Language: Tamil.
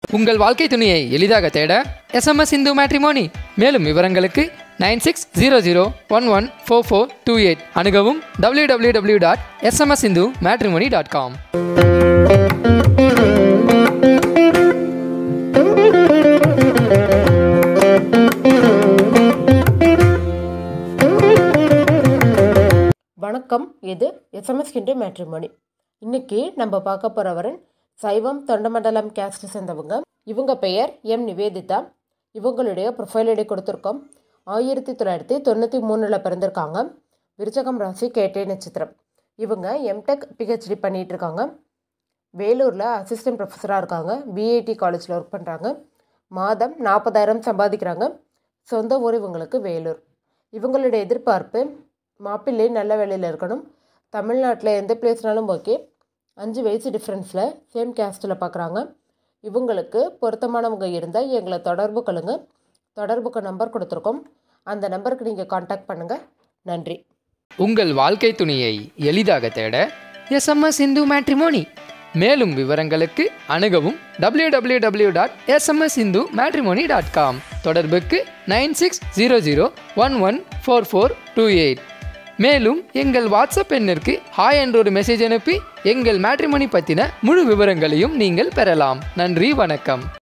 உங்கள் வாழ்க்கை துணையை எளிதாக தேட எஸ்எம்எஸ் இந்து மேட்ரிமோனி மேலும் விவரங்களுக்கு nine six zero zero one one four four two eight அணுகவும் W W W dot SMS Hindu matrimony dot com வணக்கம் இது எஸ்எம்எஸ் கிண்டு மேட்ரிமோனி இன்னைக்கு நம்ம பார்க்க போகிறவரன் சைவம் தொண்டமண்டலம் கேஸ்ட் சேர்ந்தவங்க இவங்க பெயர் எம் நிவேதிதா இவங்களுடைய ப்ரொஃபைல் ஐடி கொடுத்துருக்கோம் ஆயிரத்தி தொள்ளாயிரத்தி தொண்ணூற்றி மூணில் பிறந்திருக்காங்க விருச்சகம் ராசி கேட்டை நட்சத்திரம் இவங்க எம்டெக் பிஹெச்டி பண்ணிட்டு இருக்காங்க வேலூரில் அசிஸ்டன்ட் ப்ரொஃபஸராக இருக்காங்க பிஐடி காலேஜில் ஒர்க் பண்ணுறாங்க மாதம் நாற்பதாயிரம் சம்பாதிக்கிறாங்க சொந்த ஊர் இவங்களுக்கு வேலூர் இவங்களுடைய எதிர்பார்ப்பு மாப்பிள்ளை நல்ல வேலையில் இருக்கணும் தமிழ்நாட்டில் எந்த பிளேஸ்னாலும் ஓகே அஞ்சு வயசு டிஃப்ரென்ஸில் சேம் கேஸ்ட்டில் பார்க்குறாங்க இவங்களுக்கு பொருத்தமானவங்க இருந்தால் எங்களை தொடர்பு கொள்ளுங்க தொடர்புக்கு நம்பர் கொடுத்துருக்கோம் அந்த நம்பருக்கு நீங்கள் காண்டாக்ட் பண்ணுங்கள் நன்றி உங்கள் வாழ்க்கை துணையை எளிதாக தேட எஸ்எம்எஸ் இந்து மேட்ரிமோனி மேலும் விவரங்களுக்கு அணுகவும் W W W dot SMS Hindu matrimony dot com தொடர்புக்கு nine six zero zero one one four four two eight மேலும் எங்கள் வாட்ஸ்அப் எண்ணிற்கு ஹாய் என்ற ஒரு மெசேஜ் அனுப்பி எங்கள் மேட்ரிமோனி பற்றின முழு விவரங்களையும் நீங்கள் பெறலாம் நன்றி வணக்கம்